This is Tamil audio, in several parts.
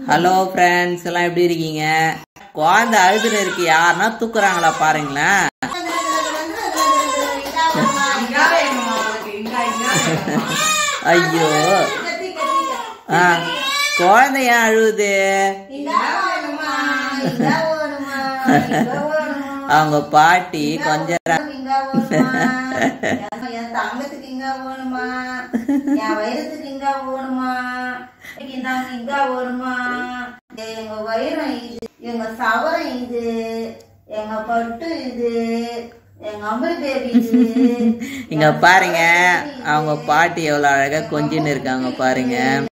ஹலோ ஃப்ரெண்ட்ஸ் எல்லாம் எப்படி இருக்கீங்க குழந்தை அழுதுன்னு இருக்கு யாருன்னா தூக்குறாங்களா பாருங்களேன் ஐயோ ஆ குழந்தை ஏன் அழுவுது அவங்க பாட்டி கொஞ்ச என் தங்கத்துக்கு இங்க வேணுமா என் வயிறத்துக்கு இங்க வேணுமா இந்தாங்க இங்க வேணுமா எங்க வயிறம் இது எங்க சவரம் இது எங்க பட்டு இது எங்க அமிர் பேபி இது இங்க பாருங்க அவங்க பாட்டி எவ்வளவு அழகா கொஞ்சின்னு இருக்காங்க பாருங்க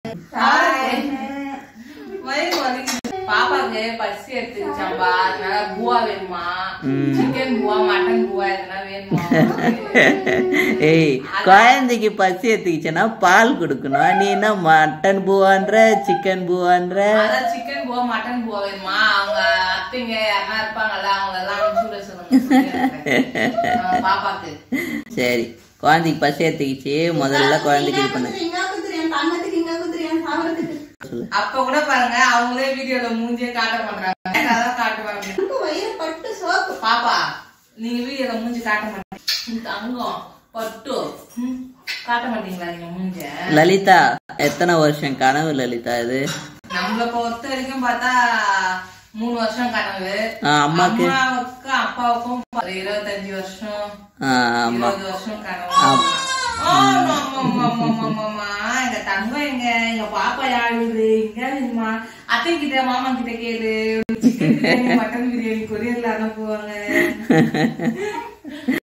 வயிறு வலிக்குது. பாப்பாக்கு பசி எடுத்துக்கிச்சாம்பா அதனால பூவா வேணுமா சிக்கன் பூவா மட்டன் பூவா எதுனா வேணுமா ஏய் குழந்தைக்கு பசி எடுத்துக்கிச்சுன்னா பால் கொடுக்கணும் நீ என்ன மட்டன் பூவான்ற சிக்கன் பூவான்ற அதான் சிக்கன் பூவா மட்டன் பூவா வேணுமா அவங்க அத்தைங்க யாருன்னா இருப்பாங்கல்ல அவங்க எல்லாம் அனுப்பிச்சு விட சொல்லுங்க சொல்லிடுறேன். ஆ, பாப்பாக்கு சரி குழந்தைக்கு பசி எடுத்துக்கிச்சு முதல்ல குழந்தைக்கு இது பண்ணு இங்க குத்துரு என் தங்கத்துக்கு இங்க குத்துரு என் சவரத்துக்கு அப்ப கூட பாருங்க அவங்களே வீடியோல மூஞ்சியே காட்ட மாட்டாங்க அதான் காட்டுவாங்க எனக்கு வயிறு பட்டு சோப்பு பாப்பா நீங்க வீடியோல மூஞ்சி காட்ட மாட்டீங்க தங்கம் பட்டு ம், காட்ட மாட்டீங்களா நீங்க மூஞ்ச லலிதா எத்தனை வருஷம் கனவு லலிதா இது நம்மள பொறுத்த வரைக்கும் பார்த்தா மூணு வருஷம் கனவு ஆ, அம்மாக்கு அம்மாவுக்கும் அப்பாவுக்கும் ஒரு இருபத்தஞ்சு வருஷம் ஆ, ஆமா இருபது வருஷம் கனவு ஆ, ஆமா, ஆமா, ஆமா, ஆமா, ஆமா, ஆமா. எங்க தங்கம் எங்க எங்க பாப்பா யாழுது இங்க வேணுமா அத்தை கிட்ட மாமா கிட்ட கேளு சிக்கன் பிரியாணி மட்டன் பிரியாணி கொரியர்ல அனுப்புவாங்க